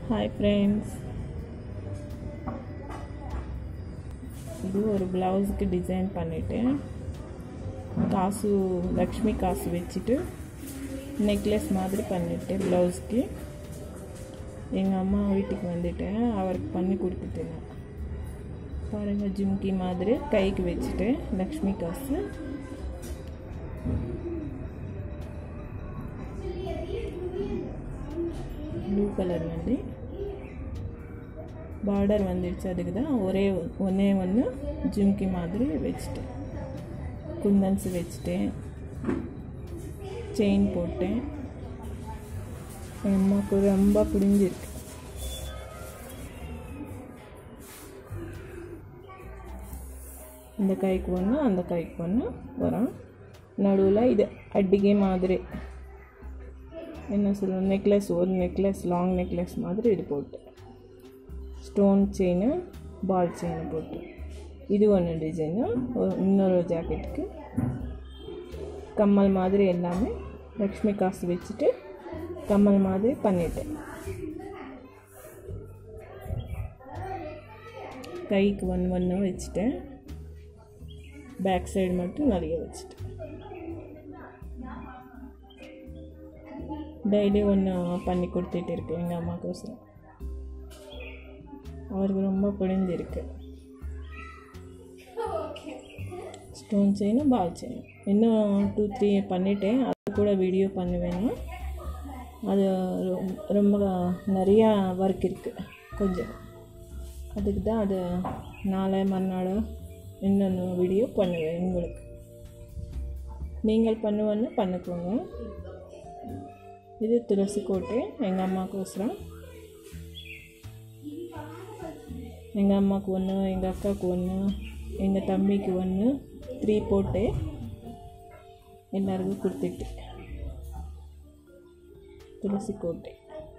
hi friends இது ஒரு ப்ளவுஸுக்கு design பண்ணிட்டேன் காசு லக்ஷ்மி காசு வச்சுட்டு நெக்லஸ் மாதிரி பண்ணிட்டேன் ப்ளவுஸ்க்கு எங்கள் அம்மா வீட்டுக்கு வந்துட்டேன் அவருக்கு பண்ணி கொடுத்துட்டேன் பாருங்கள் ஜிம்கி மாதிரி கைக்கு வச்சுட்டேன் லக்ஷ்மி காசு ப்ளூ கலர் வந்து பார்டர் வந்துடுச்சு அதுக்கு தான் ஒரே ஒன்றே ஒன்று ஜிம்கி மாதிரி வச்சுட்டேன் குந்தன்ஸ் வச்சுட்டேன் செயின் போட்டேன் என் அம்மாவுக்கு ரொம்ப பிடிஞ்சிருக்கு இந்த கைக்கு ஒன்று அந்த கைக்கு ஒன்று வரும் நடுவில் இது அட்டிகை மாதிரி என்ன சொல்லுவோம் நெக்லஸ் ஒரு நெக்லஸ் லாங் நெக்லஸ் மாதிரி இது போட்டு ஸ்டோன் செயின் பால் செயின் போட்டு இது ஒன்று டிசைனு இன்னொரு ஜாக்கெட்டுக்கு கம்மல் மாதிரி எல்லாமே லக்ஷ்மி காசு வச்சுட்டு கம்மல் மாதிரி பண்ணிட்டேன் கைக்கு ஒன்று ஒன்று வச்சுட்டேன் பேக் சைடு மட்டும் நிறைய வச்சுட்டேன் டெய்லி ஒன்று பண்ணி கொடுத்துட்டு இருக்கேன் எங்கள் அம்மாக்கோசரம் அவருக்கு ரொம்ப பிடிஞ்சிருக்கு ஸ்டோன் செயின் பால் செயின் இன்னும் டூ த்ரீ பண்ணிட்டேன் அது கூட வீடியோ பண்ணுவேன் அது ரொம்ப நிறையா ஒர்க் இருக்குது கொஞ்சம் அதுக்கு தான் அது நாளை மறுநாள் இன்னொன்று வீடியோ பண்ணுவேன் உங்களுக்கு நீங்கள் பண்ணுவேன்னு பண்ணிக்கோங்க இது துளசி கோட்டை எங்கள் அம்மாவுக்கோசரம் எங்கள் அம்மாவுக்கு ஒன்று எங்கள் அக்காவுக்கு ஒன்று எங்கள் தம்பிக்கு ஒன்று த்ரீ போட்டு எல்லாருக்கும் கொடுத்துட்டு துளசி கோட்டை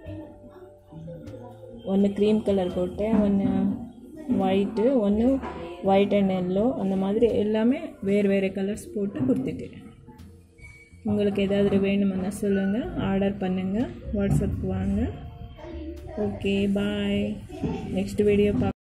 ஒன்று க்ரீம் கலர் போட்டேன் ஒன்று ஒயிட்டு ஒன்று ஒயிட் அண்ட் எல்லோ அந்த மாதிரி எல்லாமே வேறு வேறு கலர்ஸ் போட்டு கொடுத்துட்டேன் உங்களுக்கு ஏதாவது வேணுமென்னா சொல்லுங்கள் ஆர்டர் பண்ணுங்கள் வாட்ஸ்அப் வாங்க ஓகே பாய் நெக்ஸ்ட் வீடியோ பார்க்க